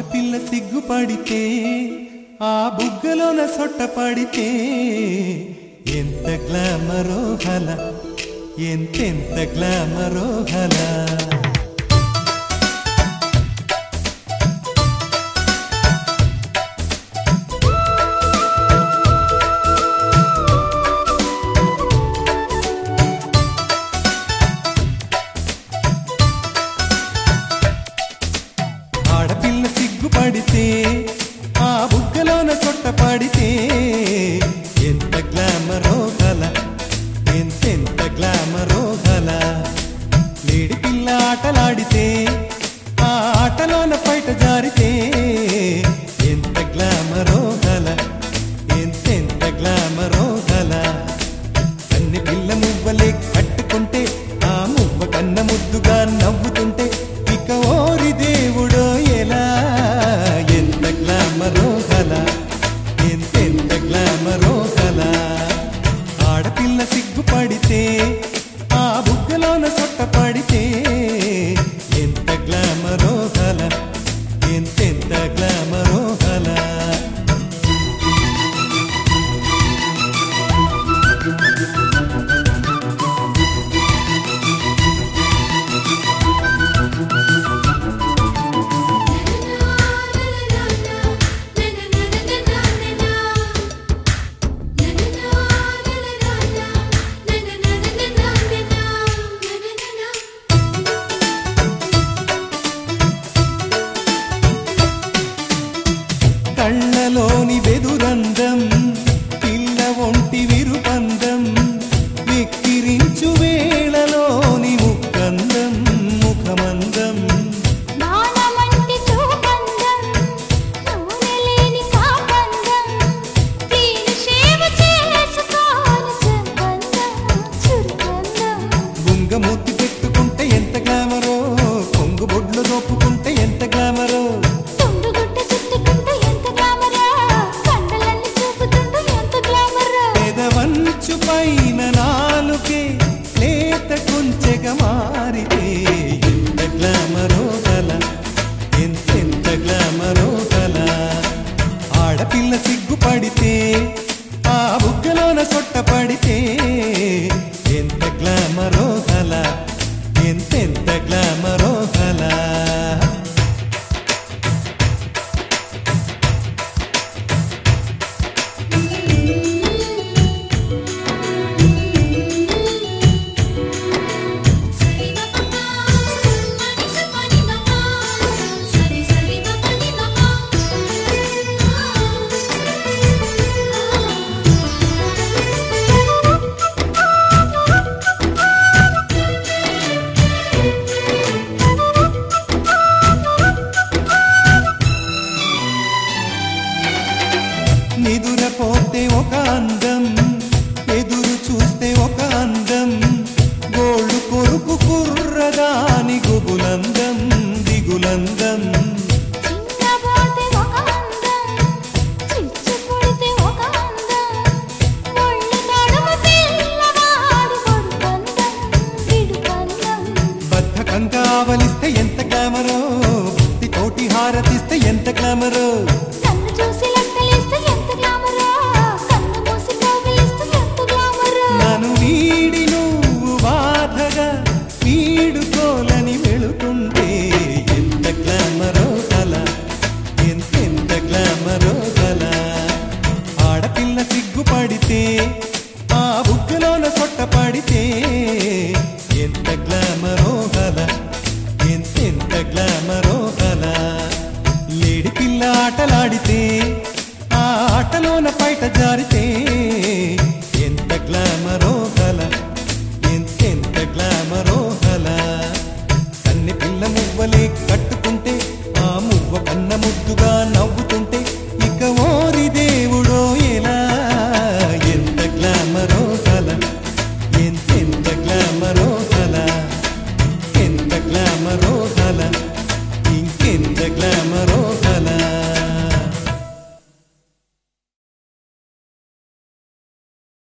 ఆడపిల్ల సిగ్గుపడితే ఆ బుగ్గలోన సొట్ట పడితే ఎంత గ్లామరో హల ఎంతెంత గ్లామరో హల ఆడపిల్ల సిగ్గుపడితే ఆ బుగ్గలోన సొట్ట పడితే ఎంత గ్లామరో గల ఎంతెంత గ్లామరో గల లేడి పిల్ల ఆటలాడితే ఆ ఆటలోన బయట జారితే ఎంత గ్లామరో గల ఎంతెంత గ్లామరో గల కన్ని పిల్ల మువ్వలే కట్టుకుంటే ఆ మువ్వ కన్న ముద్దుగా నవ్వుతుంటే ఇక ఓరి దేవుడో ఎలా ఎంత గ్లామరో గల ఎంతెంత గ్లామరో గల ఆడపిల్ల సిగ్గుపడితే ఆ బుగ్గలోన సొట్ట పడితే ఎంత గ్లామరో గల ఎంతెంత గ్లామరో గల కళ్ళలోని వెదురందం పిల్ల ఒంటి విరుపందం వెక్కిరించు వేళలోని ముక్కందం ముఖమందం నానమంటి చూపందం నూనెలేని కాపందం తీరు షేవ చేసుకోని సుగంధం చురుగంధం బుంగ మూతి పెట్టుకుంటే ఎంత గ్లామరో కొంగు బొడ్లు దోపుకుంటే ఎంత గ్లామరో తుండుగుడ్డ చుట్టుకుంటే ఎంత గ్లామరా కండలన్నీ చూపుతుంటే ఎంత గ్లామరా పెదవంచు పైన నాలుకే లేత కొంచెగా మారితే ఎంత గ్లామరో గల ఎంతెంత గ్లామరో గల ఆడపిల్ల సిగ్గుపడితే ఆ బుగ్గలోన సొట్ట పడితే ఎంత గ్లామరో గల ఎంతెంత గ్లామరో గల సరి గపప మని సపని గప సరి సరి గపని గప నిదురపోతే ఒక అందం ఎదురు చూస్తే ఒక అందం గోళ్ళు కొరుకు కుర్రదాని గుబులందం దిగులందం చిన్నబోతే ఒక అందం చిచ్చు పుడితే ఒక అందం ఒళ్ళు తడుము పిల్లవాడి కొడుకందం విడుకందం బద్ధకంగా ఆవలిస్తే ఎంత గ్లామరో భక్తి తోటి హారతిస్తే ఎంత గ్లామరో నా